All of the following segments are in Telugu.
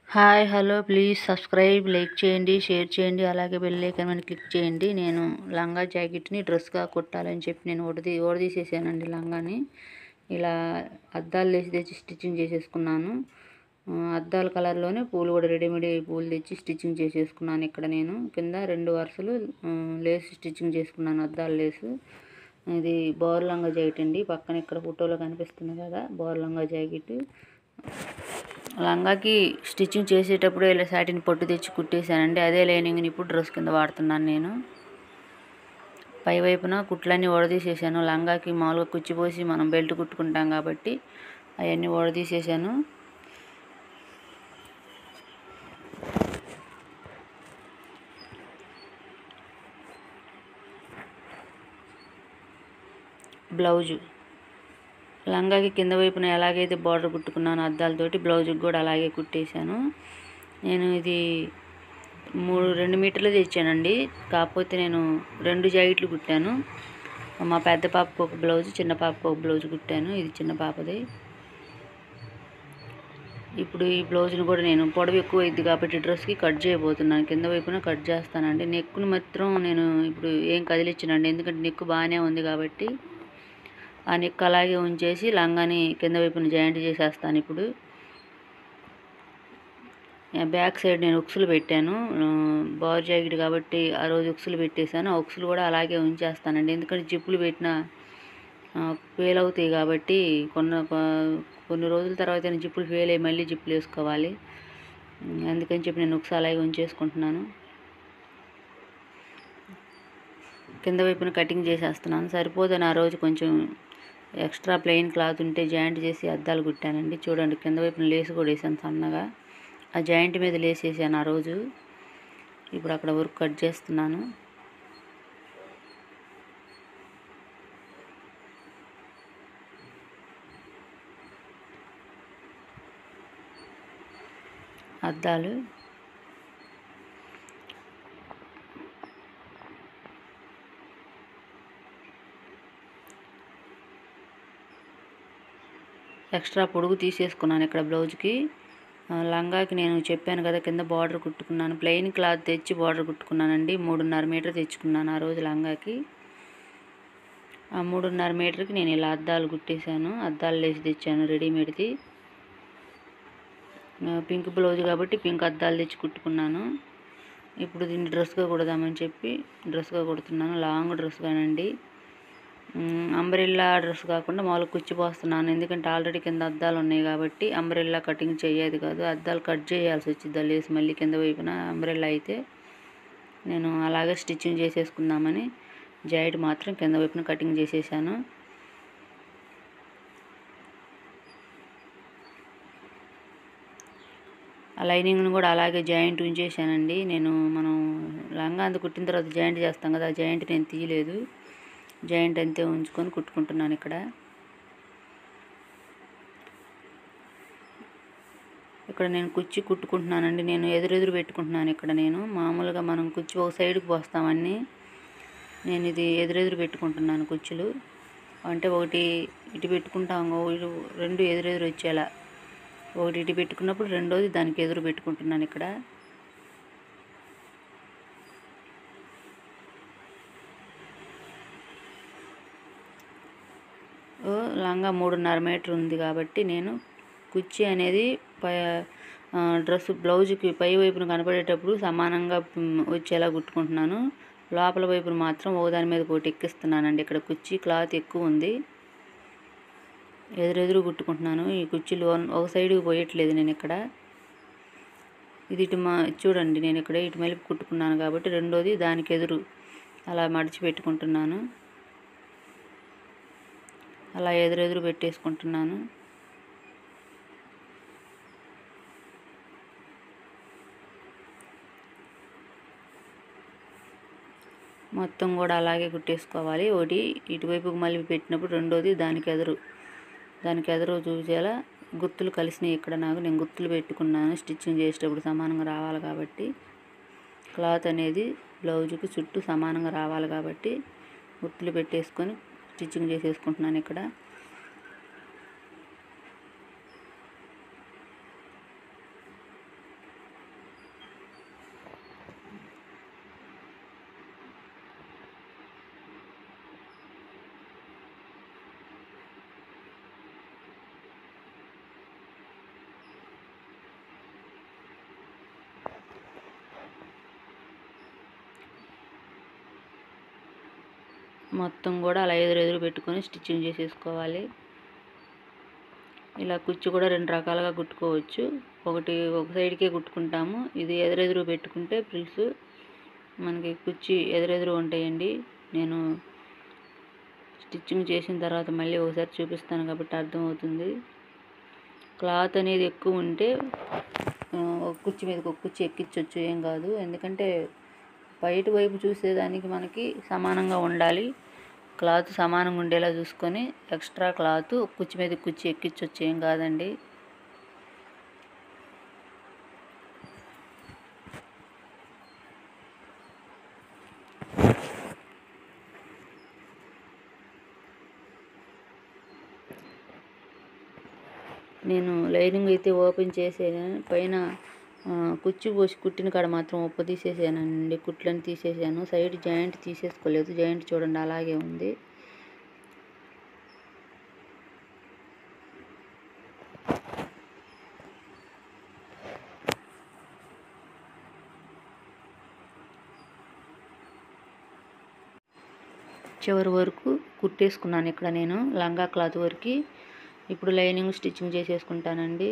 hi hello please subscribe like చేయండి షేర్ చేయండి అలాగే బెల్ ఐకాన్ మీద క్లిక్ చేయండి నేను లంగా జాకెట్ని డ్రెస్గా కుట్టాలని చెప్పి నేను ఓడదీ ఓడదీసేసానండి లంగాని ఇలా అద్దాలు వేసి తెచ్చి స్టిచ్చింగ్ చేసేసుకున్నాను ఆ, అద్దాల కలర్లోనే పూలు కూడా రెడీమేడ్ పూలు తెచ్చి స్టిచ్చింగ్ చేసేసుకున్నాను ఇక్కడ నేను కింద రెండు వరుసలు ఆ, లేస్ స్టిచ్చింగ్ చేసుకున్నాను అద్దాల లేసు ఇది బోర్ లంగా జాకెట్ అండి పక్కన ఇక్కడ ఫోటోలో కనిపిస్తుంది కదా బోర్ లంగా జాకెట్ లంగాకి స్టిచ్చింగ్ చేసేటప్పుడు ఇలా సాటిన్ పొట్టు తెచ్చి కుట్టేశానండి అదే లైనింగ్ని ఇప్పుడు డ్రెస్ కింద వాడుతున్నాను నేను పై వైపున కుట్లన్నీ ఓడదీసేసాను లంగాకి మామూలుగా కుచ్చిపోసి మనం బెల్ట్ కుట్టుకుంటాం కాబట్టి అవన్నీ ఓడదీసేసాను బ్లౌజు లంగాకి కింద వైపున ఎలాగైతే బార్డర్ కుట్టుకున్నానో అద్దాలతోటి బ్లౌజ్కి కూడా అలాగే కుట్టేశాను నేను ఇది మూడు రెండు మీటర్లు తెచ్చానండి కాకపోతే నేను రెండు జాకెట్లు కుట్టాను మా పెద్ద పాపకు ఒక బ్లౌజ్ చిన్న పాపకు ఒక బ్లౌజ్ కుట్టాను ఇది చిన్న పాపది ఇప్పుడు ఈ బ్లౌజ్ని కూడా నేను పొడవు ఎక్కువ అయింది కాబట్టి డ్రెస్కి కట్ చేయబోతున్నాను కింద వైపున కట్ చేస్తానండి నెక్కుని మాత్రం నేను ఇప్పుడు ఏం కదిలించనండి ఎందుకంటే నెక్కు బాగానే ఉంది కాబట్టి ఆ నెక్ అలాగే ఉంచేసి లంగాని కింద వైపున జాయింట్ చేసేస్తాను ఇప్పుడు ఆ బ్యాక్ సైడ్ నేను ఉక్సులు పెట్టాను ఆ, బార్ జాకెట్ కాబట్టి ఆ రోజు ఉక్సులు పెట్టేశాను ఆ ఉక్సులు కూడా అలాగే ఉంచేస్తానండి ఎందుకంటే జిప్పులు పెట్టిన ఫెయిల్ అవుతాయి కాబట్టి కొన్ని కొన్ని రోజుల తర్వాత నేను జిప్పులు ఫెయిల్ అయ్యి మళ్ళీ జిప్పులు వేసుకోవాలి ఉమ్, అందుకని చెప్పి నేను ఉక్సు అలాగే ఉంచేసుకుంటున్నాను కింద వైపున కటింగ్ చేసేస్తున్నాను సరిపోదని ఆ రోజు కొంచెం ఎక్స్ట్రా ప్లెయిన్ క్లాత్ ఉంటే జాయింట్ చేసి అద్దాలు కుట్టానండి చూడండి కింద వైపున లేస్ కూడా వేసాను సన్నగా ఆ జాయింట్ మీద లేస్ వేసాను ఆ రోజు ఇప్పుడు అక్కడ వర్క్ కట్ చేస్తున్నాను అద్దాలు ఎక్స్ట్రా పొడుగు తీసేసుకున్నాను ఇక్కడ బ్లౌజ్కి ఆ, లంగాకి నేను చెప్పాను కదా కింద బార్డర్ కుట్టుకున్నాను ప్లెయిన్ క్లాత్ తెచ్చి బార్డర్ కుట్టుకున్నానండి మూడున్నర మీటర్ తెచ్చుకున్నాను ఆ రోజు లంగాకి ఆ మూడున్నర మీటర్కి నేను ఇలా అద్దాలు కుట్టేశాను అద్దాలు లేసి తెచ్చాను రెడీమేడ్ది ఆ, పింక్ బ్లౌజ్ కాబట్టి పింక్ అద్దాలు తెచ్చి కుట్టుకున్నాను ఇప్పుడు దీన్ని డ్రెస్గా కుడదామని చెప్పి డ్రెస్గా కుడుతున్నాను లాంగ్ డ్రెస్ కానండి అంబ్రెల్లా డ్రెస్ కాకుండా మామూలుగా కుచ్చిపోస్తున్నాను ఎందుకంటే ఆల్రెడీ కింద అద్దాలు ఉన్నాయి కాబట్టి అంబ్రెల్లా కటింగ్ చేయదు కాదు అద్దాలు కట్ చేయాల్సి వచ్చింది లేసి మళ్ళీ కింద వైపున అంబ్రెల్లా అయితే నేను అలాగే స్టిచ్చింగ్ చేసేసుకుందామని జాయిట్ మాత్రం కింద వైపున కటింగ్ చేసేసాను ఆ లైనింగ్ను కూడా అలాగే జాయింట్ ఉంచేసానండి నేను మనం లంగా అంత కుట్టిన తర్వాత జాయింట్ చేస్తాం కదా ఆ జాయింట్ నేను తీయలేదు జాయింట్ అంతే ఉంచుకొని కుట్టుకుంటున్నాను ఇక్కడ ఇక్కడ నేను కుర్చీ కుట్టుకుంటున్నానండి నేను ఎదురెదురు పెట్టుకుంటున్నాను ఇక్కడ నేను మామూలుగా మనం కుర్చీ ఒక సైడ్కి పోస్తామని నేను ఇది ఎదురెదురు పెట్టుకుంటున్నాను కుర్చీలు అంటే ఒకటి ఇటు పెట్టుకుంటాం ఇటు రెండు ఎదురెదురు వచ్చేలా ఒకటి ఇటు పెట్టుకున్నప్పుడు రెండోది దానికి ఎదురు పెట్టుకుంటున్నాను ఇక్కడ ఓ లంగా మూడున్నర మీటర్ ఉంది కాబట్టి నేను కుర్చీ అనేది పై ఆ, డ్రెస్ బ్లౌజ్కి పై వైపున కనపడేటప్పుడు సమానంగా మ్, వచ్చేలా కుట్టుకుంటున్నాను లోపల వైపున మాత్రం ఒకదాని మీద ఒకటి ఎక్కిస్తున్నానండి ఇక్కడ కుర్చీ క్లాత్ ఎక్కువ ఉంది ఎదురెదురు కుట్టుకుంటున్నాను ఈ కుర్చీలు వన్- ఒక సైడ్కి పోయట్లేదు నేను ఇక్కడ ఇది ఇటు మా చూడండి నేను ఇక్కడ ఇటు మలిపి కుట్టుకున్నాను కాబట్టి రెండోది దానికి ఎదురు అలా మడిచి పెట్టుకుంటున్నాను అలా ఎదురెదురు పెట్టేసుకుంటున్నాను మొత్తం కూడా అలాగే కుట్టేసుకోవాలి ఒకటి ఇటువైపుకి మళ్ళీ పెట్టినప్పుడు రెండోది దానికి ఎదురు దానికి ఎదురు చూసేలా గుర్తులు కలిసినాయి ఇక్కడ నాకు నేను గుర్తులు పెట్టుకున్నాను స్టిచ్చింగ్ చేసేటప్పుడు సమానంగా రావాలి కాబట్టి క్లాత్ అనేది బ్లౌజ్కి చుట్టూ సమానంగా రావాలి కాబట్టి గుర్తులు పెట్టేసుకొని స్టిచ్చింగ్ చేసేసుకుంటున్నాను ఇక్కడ మొత్తం కూడా అలా ఎదురు ఎదురు పెట్టుకొని స్టిచ్చింగ్ చేసేసుకోవాలి ఇలా కుచ్చు కూడా రెండు రకాలుగా కుట్టుకోవచ్చు ఒకటి ఒక సైడ్కే కుట్టుకుంటాము ఇది ఎదురెదురు పెట్టుకుంటే ఫ్రిల్స్ మనకి కుర్చీ ఎదురెదురు ఉంటాయండి నేను స్టిచ్చింగ్ చేసిన తర్వాత మళ్ళీ ఒకసారి చూపిస్తాను కాబట్టి అర్థమవుతుంది క్లాత్ అనేది ఎక్కువ ఉంటే ఆ, ఒక కుర్చీ మీద ఒక కుర్చీ ఎక్కించవచ్చు ఏం కాదు ఎందుకంటే బయట వైపు చూసేదానికి మనకి సమానంగా ఉండాలి క్లాత్ సమానంగా ఉండేలా చూసుకొని ఎక్స్ట్రా క్లాత్ కుర్చీ మీద కుర్చీ ఎక్కించవచ్చు ఏం కాదండి నేను లైనింగ్ అయితే ఓపెన్ చేసాను పైన ఆ, కుచ్చు పోసి కుట్టిన కాడ మాత్రం ఉప్ప తీసేసానండి కుట్లని తీసేసాను సైడ్ జాయింట్ తీసేసుకోలేదు జాయింట్ చూడండి అలాగే ఉంది చివరి వరకు కుట్టేసుకున్నాను ఇక్కడ నేను లంగా క్లాత్ వరకు ఇప్పుడు లైనింగ్ స్టిచ్చింగ్ చేసేసుకుంటానండి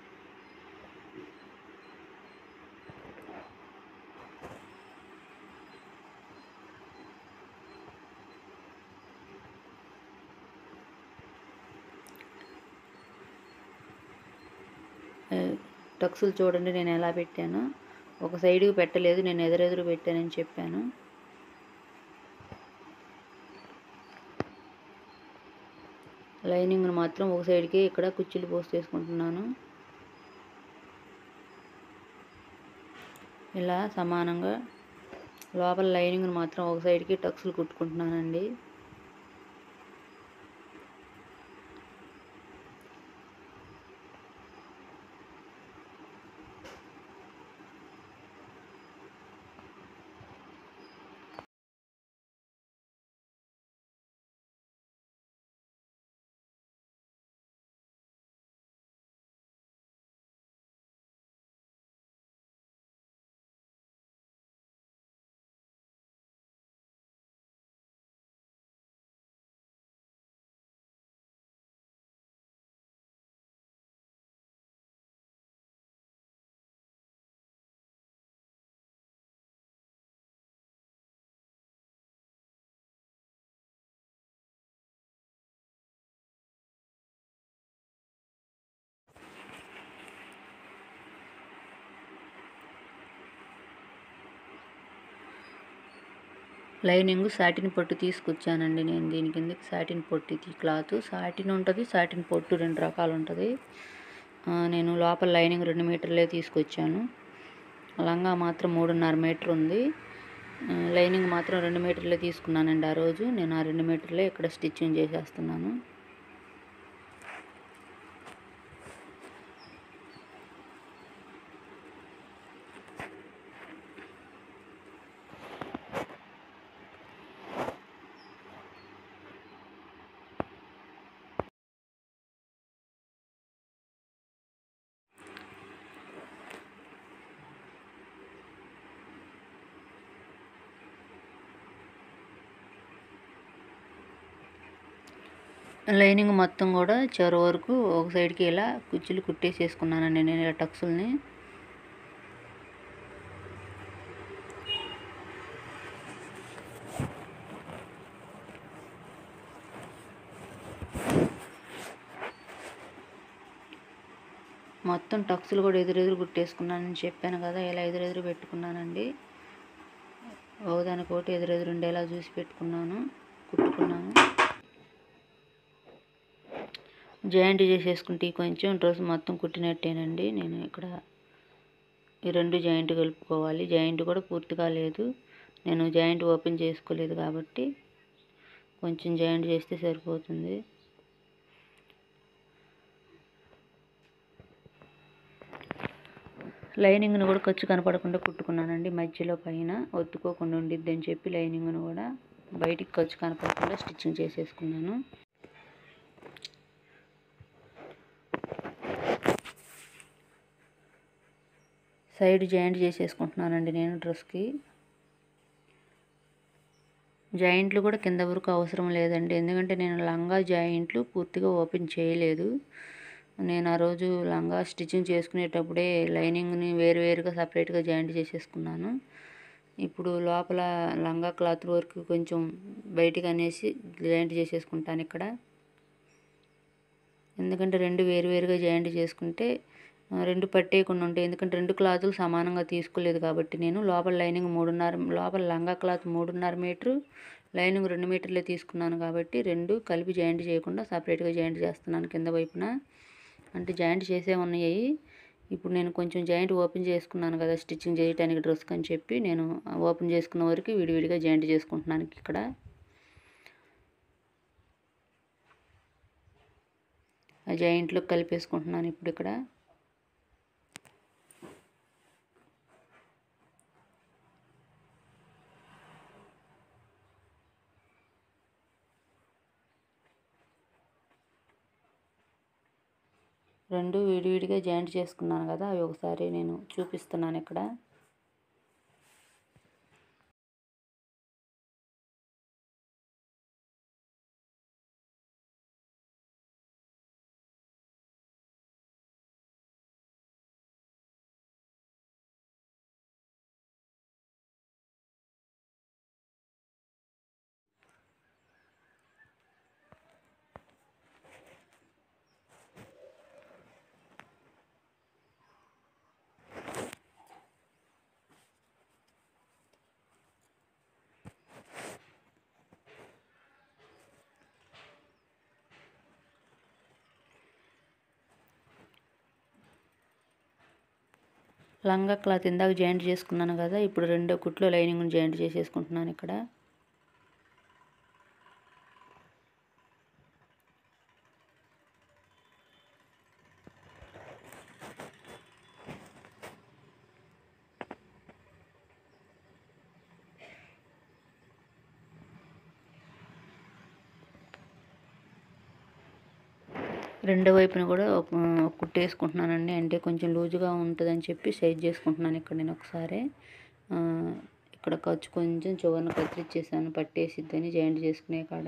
ఏ, టక్సులు చూడండి నేను ఎలా పెట్టాను ఒక సైడ్కి పెట్టలేదు నేను ఎదురెదురు పెట్టానని చెప్పాను లైనింగ్ను మాత్రం ఒక సైడ్కి ఇక్కడ కుర్చీలు పోస్ట్ చేసుకుంటున్నాను ఇలా సమానంగా లోపల లైనింగ్ను మాత్రం ఒక సైడ్కి టక్స్లు కుట్టుకుంటున్నానండి లైనింగ్ సాటిన్ పొట్టు తీసుకొచ్చానండి నేను దీని కిందకి సాటిన్ పొట్టు ఇది క్లాత్ సాటిన్ ఉంటుంది సాటిన్ పొట్టు రెండు రకాలు ఉంటుంది ఆ, నేను లోపల లైనింగ్ రెండు మీటర్లే తీసుకొచ్చాను లంగా మాత్రం మూడున్నర మీటర్ ఉంది ఆ, లైనింగ్ మాత్రం రెండు మీటర్లే తీసుకున్నానండి ఆ రోజు నేను ఆ రెండు మీటర్లే ఇక్కడ స్టిచ్చింగ్ చేసేస్తున్నాను లైనింగ్ మొత్తం కూడా చివరి వరకు ఒక సైడ్కి ఇలా కుర్చీలు కుట్టేసేసుకున్నానండి నేను ఇలా టక్సుల్ని మొత్తం టక్సులు కూడా ఎదురెదురు కుట్టేసుకున్నానని చెప్పాను కదా ఇలా ఎదురెదురు పెట్టుకున్నానండి ఒకదానికొకటి ఎదురెదురు ఉండేలా చూసి పెట్టుకున్నాను కుట్టుకున్నాను జాయింట్ చేసేసుకుంటే కొంచెం డ్రెస్ మొత్తం కుట్టినట్టేనండి నేను ఇక్కడ ఈ రెండు జాయింట్ కలుపుకోవాలి జాయింట్ కూడా పూర్తిగా లేదు నేను జాయింట్ ఓపెన్ చేసుకోలేదు కాబట్టి కొంచెం జాయింట్ చేస్తే సరిపోతుంది లైనింగ్ను కూడా ఖర్చు కనపడకుండా కుట్టుకున్నానండి మధ్యలో పైన ఒత్తుకోకుండా ఉండిద్ది అని చెప్పి లైనింగ్ను కూడా బయటికి ఖర్చు కనపడకుండా స్టిచ్చింగ్ చేసేసుకున్నాను సైడ్ జాయింట్ చేసేసుకుంటున్నానండి నేను డ్రెస్కి జాయింట్లు కూడా కింద వరకు అవసరం లేదండి ఎందుకంటే నేను లంగా జాయింట్లు పూర్తిగా ఓపెన్ చేయలేదు నేను ఆ రోజు లంగా స్టిచ్చింగ్ చేసుకునేటప్పుడే లైనింగ్ని వేరువేరుగా సపరేట్గా జాయింట్ చేసేసుకున్నాను ఇప్పుడు లోపల లంగా క్లాత్ వరకు కొంచెం బయటికి అనేసి జాయింట్ చేసేసుకుంటాను ఇక్కడ ఎందుకంటే రెండు వేరువేరుగా జాయింట్ చేసుకుంటే ఆ, రెండు పట్టేయకుండా ఉంటాయి ఎందుకంటే రెండు క్లాతులు సమానంగా తీసుకోలేదు కాబట్టి నేను లోపల లైనింగ్ మూడున్నర లోపల లంగా క్లాత్ మూడున్నర మీటరు లైనింగ్ రెండు మీటర్లే తీసుకున్నాను కాబట్టి రెండు కలిపి జాయింట్ చేయకుండా సపరేట్గా జాయింట్ చేస్తున్నాను కింద వైపున అంటే జాయింట్ చేసే ఉన్నాయి ఇప్పుడు నేను కొంచెం జాయింట్ ఓపెన్ చేసుకున్నాను కదా స్టిచ్చింగ్ చేయడానికి డ్రెస్కి అని చెప్పి నేను ఓపెన్ చేసుకున్న వరకు విడివిడిగా జాయింట్ చేసుకుంటున్నాను ఇక్కడ ఆ జాయింట్లో కలిపేసుకుంటున్నాను ఇప్పుడు ఇక్కడ రెండు విడివిడిగా జాయింట్ చేసుకున్నాను కదా అవి ఒకసారి నేను చూపిస్తున్నాను ఇక్కడ లంగా క్లాత్ ఇందాక జాయింట్ చేసుకున్నాను కదా ఇప్పుడు రెండో కుట్లో లైనింగ్ జాయింట్ చేసేసుకుంటున్నాను ఇక్కడ రెండో వైపున కూడా ఒక ఒక కుట్టు వేసుకుంటున్నానండి అంటే కొంచెం లూజుగా ఉంటుందని చెప్పి సైజ్ చేసుకుంటున్నాను ఇక్కడ నేను ఒకసారి ఆ, ఇక్కడ ఖర్చు కొంచెం చివరిన కత్తిరించేసాను పట్టేసిద్దని జాయింట్ చేసుకునే కాడ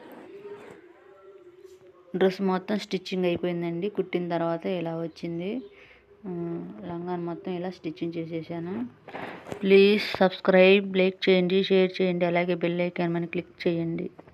డ్రెస్ మొత్తం స్టిచ్చింగ్ అయిపోయిందండి కుట్టిన తర్వాత ఇలా వచ్చింది ఆ, లంగాను మొత్తం ఇలా స్టిచ్చింగ్ చేసేసాను ప్లీజ్ సబ్స్క్రైబ్ లైక్ చేయండి షేర్ చేయండి అలాగే బెల్ ఐకాన్ మన క్లిక్ చేయండి